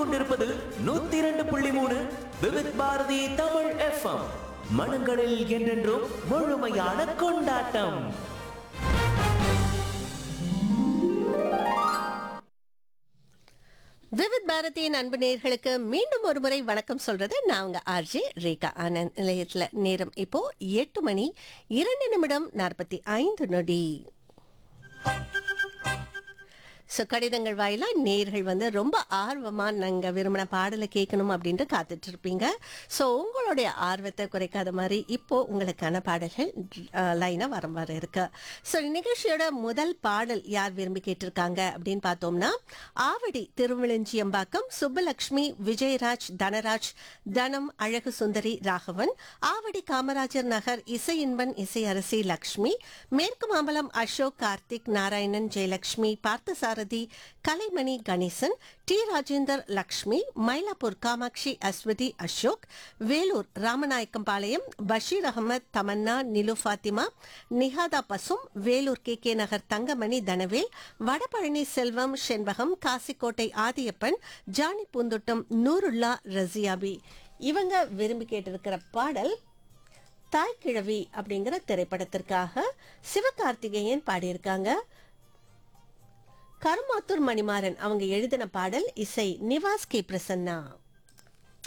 கொண்டிருப்பது நூத்தி இரண்டு புள்ளி மூணு விவித் பாரதி தமிழ் எஃப்எம் மனங்களில் என்றென்றும் முழுமையான கொண்டாட்டம் விவித் பாரதியின் அன்பு நேயர்களுக்கு மீண்டும் ஒரு முறை வணக்கம் சொல்றது நான் உங்க ஆர்ஜே ரேகா ஆனந்த் நிலையத்துல நேரம் இப்போ எட்டு மணி இரண்டு நிமிடம் நாற்பத்தி ஐந்து நொடி ஸோ கடிதங்கள் வாயிலா நேர்கள் வந்து ரொம்ப ஆர்வமா நாங்க விரும்பின பாடலை கேட்கணும் அப்படின்ட்டு காத்துட்டு இருப்பீங்க ஸோ உங்களுடைய ஆர்வத்தை குறைக்காத மாதிரி இப்போ உங்களுக்கான பாடல்கள் லைனா வர வர இருக்கு ஸோ நிகழ்ச்சியோட முதல் பாடல் யார் விரும்பி கேட்டிருக்காங்க அப்படின்னு பார்த்தோம்னா ஆவடி திருவிழஞ்சியம்பாக்கம் சுப்புலக்ஷ்மி விஜயராஜ் தனராஜ் தனம் அழகு சுந்தரி ராகவன் ஆவடி காமராஜர் நகர் இசை இன்பன் இசை அரசி லக்ஷ்மி மேற்கு மாம்பலம் அசோக் கார்த்திக் நாராயணன் ஜெயலக்ஷ்மி பார்த்தசாரதி கலைமணி கணேசன் டி ராஜேந்தர் லக்ஷ்மி மயிலாப்பூர் காமாட்சி அஸ்வதி அசோக் வேலூர் ராமநாயக்கம்பாளையம் பஷீர் அகமது தமன்னா நிலு ஃபாத்திமா நிஹாதா பசும் Vellore K K Nagar Thangamani Thanavel Vadapalani Selvam Shenbagam Kasikottai Adhiyappan Johnny Poonthottam Noorullah ரசியாபி இவங்க விரும்பி கேட்டிருக்கிற பாடல் தாய்க்கிழவி அப்படிங்கிற திரைப்படத்திற்காக சிவகார்த்திகேயன் பாடியிருக்காங்க கருமாத்தூர் மணிமாறன் அவங்க எழுதின பாடல் இசை நிவாஸ் கே பிரசன்னா